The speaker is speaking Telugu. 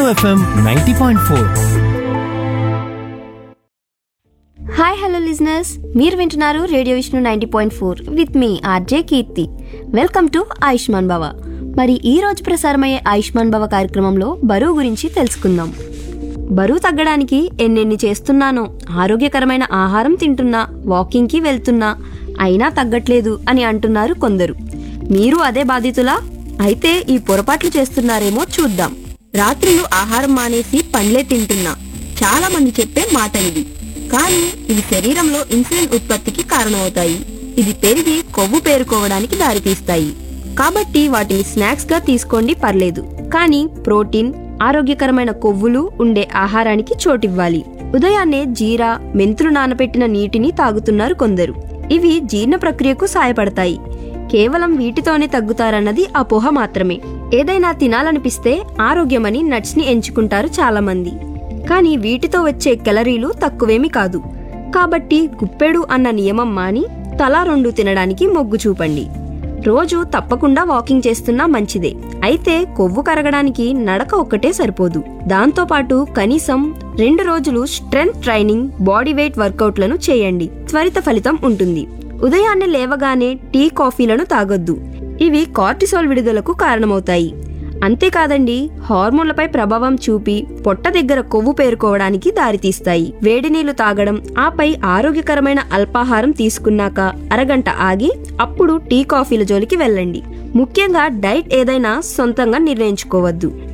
FM ninety point four hi hello listeners మీరు వింటున్నారు radio Vishnu ninety point four with మీ RJ Keerthi welcome to Ayushman Bhava మరి ఈ రోజు ప్రసారమయ్యే ఆయుష్మాన్ భవ కార్యక్రమంలో బరువు గురించి తెలుసుకుందాం బరువు తగ్గడానికి ఎన్నెన్ని చేస్తున్నానో ఆరోగ్యకరమైన ఆహారం తింటున్నా వాకింగ్కి వెళ్తున్నా అయినా తగ్గట్లేదు అని అంటున్నారు కొందరు మీరు అదే బాధితులా అయితే ఈ పొరపాట్లు చేస్తున్నారేమో చూద్దాం రాత్రులు ఆహారం మానేసి పండ్లే తింటున్నా చాలా మంది చెప్పే మాట ఇది కానీ ఇవి శరీరంలో ఇన్సులిన్ ఉత్పత్తికి కారణమవుతాయి ఇది పెరిగి కొవ్వు పేరుకోవడానికి దారితీస్తాయి కాబట్టి వాటిని స్నాక్స్ గా తీసుకోండి పర్లేదు కానీ ప్రోటీన్ ఆరోగ్యకరమైన కొవ్వులు ఉండే ఆహారానికి చోటివ్వాలి ఉదయాన్నే జీరా మెంతులు నానబెట్టిన నీటిని తాగుతున్నారు కొందరు ఇవి జీర్ణ ప్రక్రియకు సాయపడతాయి కేవలం వీటితోనే తగ్గుతారన్నది అపోహ మాత్రమే ఏదైనా తినాలనిపిస్తే ఆరోగ్యమని నట్స్ ని ఎంచుకుంటారు చాలా మంది కానీ వీటితో వచ్చే కెలరీలు తక్కువేమీ కాదు కాబట్టి గుప్పెడు అన్న నియమం మాని తలా రెండు తినడానికి మొగ్గు చూపండి రోజు తప్పకుండా వాకింగ్ చేస్తున్నా మంచిదే అయితే కొవ్వు కరగడానికి నడక ఒక్కటే సరిపోదు దాంతోపాటు కనీసం రెండు రోజులు స్ట్రెంగ్త్ ట్రైనింగ్ బాడీ వెయిట్ వర్కౌట్లను చేయండి త్వరిత ఫలితం ఉంటుంది ఉదయాన్నే లేవగానే టీ కాఫీలను తాగొద్దు ఇవి కార్టిసోల్ విడుదలకు కారణమవుతాయి అంతేకాదండి హార్మోన్లపై ప్రభావం చూపి పొట్ట దగ్గర కొవ్వు పేరుకోవడానికి దారితీస్తాయి వేడి నీళ్లు తాగడం ఆపై ఆరోగ్యకరమైన అల్పాహారం తీసుకున్నాక అరగంట ఆగి అప్పుడు టీ కాఫీల జోలికి వెళ్ళండి ముఖ్యంగా డైట్ ఏదైనా సొంతంగా నిర్ణయించుకోవద్దు